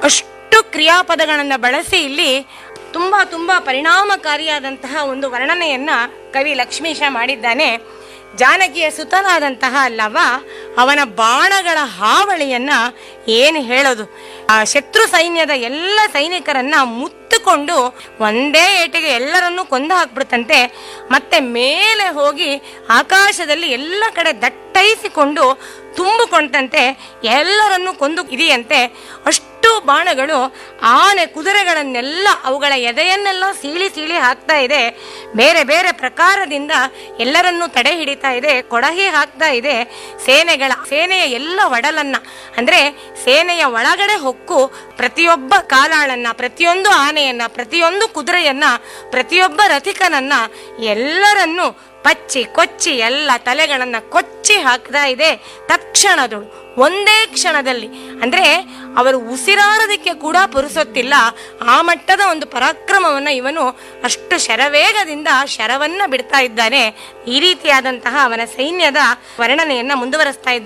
ಅಷ್ಟು ಕ್ರಿಯಾಪದಗಳನ್ನು ಬಳಸಿ ಇಲ್ಲಿ ತುಂಬಾ ತುಂಬಾ ಪರಿಣಾಮಕಾರಿಯಾದಂತಹ ಒಂದು ವರ್ಣನೆಯನ್ನ ಕವಿ ಲಕ್ಷ್ಮೀಶ ಮಾಡಿದ್ದಾನೆ ಜಾನಕಿಯ ಸುತನಾದಂತಹ ಲವ ಅವನ ಬಾಣಗಳ ಹಾವಳಿಯನ್ನ ಏನು ಹೇಳೋದು ಆ ಶತ್ರು ಸೈನ್ಯದ ಎಲ್ಲ ಸೈನಿಕರನ್ನ ಮುತ್ತುಕೊಂಡು ಒಂದೇ ಏಟಿಗೆ ಎಲ್ಲರನ್ನೂ ಕೊಂದು ಹಾಕ್ಬಿಡ್ತಂತೆ ಮತ್ತೆ ಮೇಲೆ ಹೋಗಿ ಆಕಾಶದಲ್ಲಿ ಎಲ್ಲ ಕಡೆ ದಟ್ಟೈಸಿಕೊಂಡು ತುಂಬಿಕೊಂಡಂತೆ ಎಲ್ಲರನ್ನೂ ಕೊಂದು ಇದೆಯಂತೆ ಅಷ್ಟು ಬಾಣಗಳು ಆನೆ ಕುದುರೆಗಳನ್ನೆಲ್ಲ ಅವುಗಳ ಎದೆಯನ್ನೆಲ್ಲ ಸೀಳಿ ಸೀಳಿ ಹಾಕ್ತಾ ಇದೆ ಬೇರೆ ಬೇರೆ ಪ್ರಕಾರದಿಂದ ಎಲ್ಲರನ್ನೂ ತಡೆ ಹಿಡಿತಾ ಇದೆ ಕೊಡಹಿ ಹಾಕ್ತಾ ಇದೆ ಸೇನೆಗಳ ಸೇನೆಯ ಎಲ್ಲ ಒಡಲನ್ನ ಅಂದ್ರೆ ಸೇನೆಯ ಒಳಗಡೆ ಹೊಕ್ಕು ಪ್ರತಿಯೊಬ್ಬ ಕಾಲಾಳನ್ನ ಪ್ರತಿಯೊಂದು ಆನೆಯನ್ನ ಪ್ರತಿಯೊಂದು ಕುದುರೆಯನ್ನ ಪ್ರತಿಯೊಬ್ಬ ರಥಿಕನನ್ನ ಎಲ್ಲರನ್ನೂ ಪಚ್ಚಿ ಕೊಚ್ಚಿ ಎಲ್ಲ ತಲೆಗಳನ್ನ ಕೊಚ್ಚಿ ಹಾಕ್ತಾ ಇದೆ ತಕ್ಷಣದಳು ಒಂದೇ ಕ್ಷಣದಲ್ಲಿ ಅಂದ್ರೆ ಅವರು ಉಸಿರಾಡೋದಕ್ಕೆ ಕೂಡ ಪುರುಸೊತ್ತಿಲ್ಲ ಆ ಮಟ್ಟದ ಒಂದು ಪರಾಕ್ರಮವನ್ನ ಇವನು ಅಷ್ಟು ಶರವೇಗದಿಂದ ಶರವನ್ನ ಬಿಡ್ತಾ ಇದ್ದಾನೆ ಈ ರೀತಿಯಾದಂತಹ ಅವನ ಸೈನ್ಯದ ವರ್ಣನೆಯನ್ನ ಮುಂದುವರಿಸ್ತಾ ಇದ್ದಾನೆ